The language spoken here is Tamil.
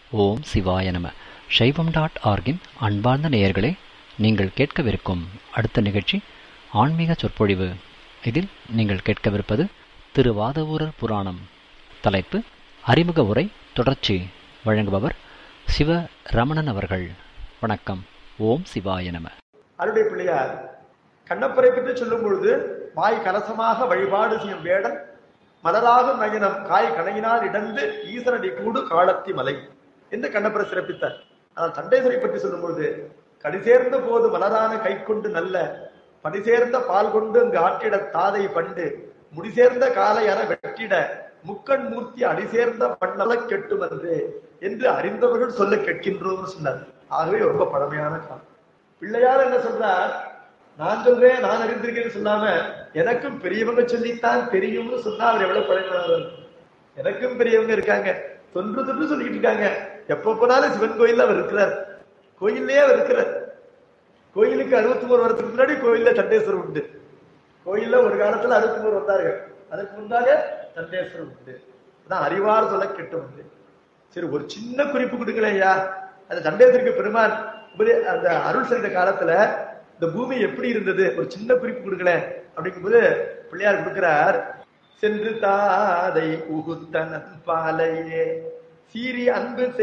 ஓம் சிவாய நம சைவம் டாட் ஆர்கின் அன்பார்ந்த நேயர்களே நீங்கள் கேட்கவிருக்கும் அடுத்த நிகழ்ச்சி ஆன்மீக சொற்பொழிவு இதில் நீங்கள் கேட்கவிருப்பது திருவாதவூரர் புராணம் தலைப்பு அறிமுக உரை தொடர்ச்சி வழங்குபவர் சிவ ரமணன் அவர்கள் வணக்கம் ஓம் சிவாய நம அருடைய பிள்ளையார் கண்ணப்பரை பற்றி சொல்லும் பொழுது வாய் கலசமாக வழிபாடு செய்யும் வேடன் மலராகும் நயனம் காய் கணையினால் இடந்து ஈசனடி கூடு காலத்தி மலை என்று கண்ணப்பரை சிறப்பித்தார் ஆனால் தண்டேஸ்வரை பற்றி சொல்லும் பொழுது கடிசேர்ந்த போது மலரான கை கொண்டு நல்ல படிசேர்ந்த பால் கொண்டு அங்கு ஆட்டிட தாதை பண்டு முடிசேர்ந்த காலை அற வெட்டிட முக்கண் மூர்த்தி அடிசேர்ந்த பண்ணல கெட்டும் என்று என்று அறிந்தவர்கள் சொல்ல கேட்கின்றோம் சொன்னார் ஆகவே ரொம்ப பழமையான காலம் பிள்ளையார் என்ன சொல்றார் நான் சொல்றேன் நான் அறிந்திருக்கேன்னு சொல்லாம எனக்கும் பெரியவங்க சொல்லித்தான் தெரியும்னு சொன்னா அவர் எவ்வளவு பழமையானவர் எனக்கும் பெரியவங்க இருக்காங்க தொன்று தொன்று சொல்லிக்கிட்டு இருக்காங்க எப்ப போனாலும் சிவன் கோயில்ல அவர் இருக்கிறார் கோயில்லயே அவர் இருக்கிறார் கோயிலுக்கு அறுபத்தி மூணு வருஷத்துக்கு முன்னாடி கோயில்ல சண்டேஸ்வரர் உண்டு கோயில்ல ஒரு காலத்துல அறுபத்தி மூணு வந்தார்கள் அதுக்கு முன்னாக சண்டேஸ்வரர் உண்டு அதான் அறிவார் சொல்ல கெட்டு உண்டு சரி ஒரு சின்ன குறிப்பு கொடுங்களேன் ஐயா அந்த சண்டேஸ்வருக்கு பெருமான் உபதே- அந்த அருள் செய்த காலத்துல இந்த பூமி எப்படி இருந்தது ஒரு சின்ன குறிப்பு கொடுங்களேன் அப்படிங்கும்போது பிள்ளையார் கொடுக்கிறார் சென்று தாதை உகுத்தனன் பாலையே சீரி அன்பு செய்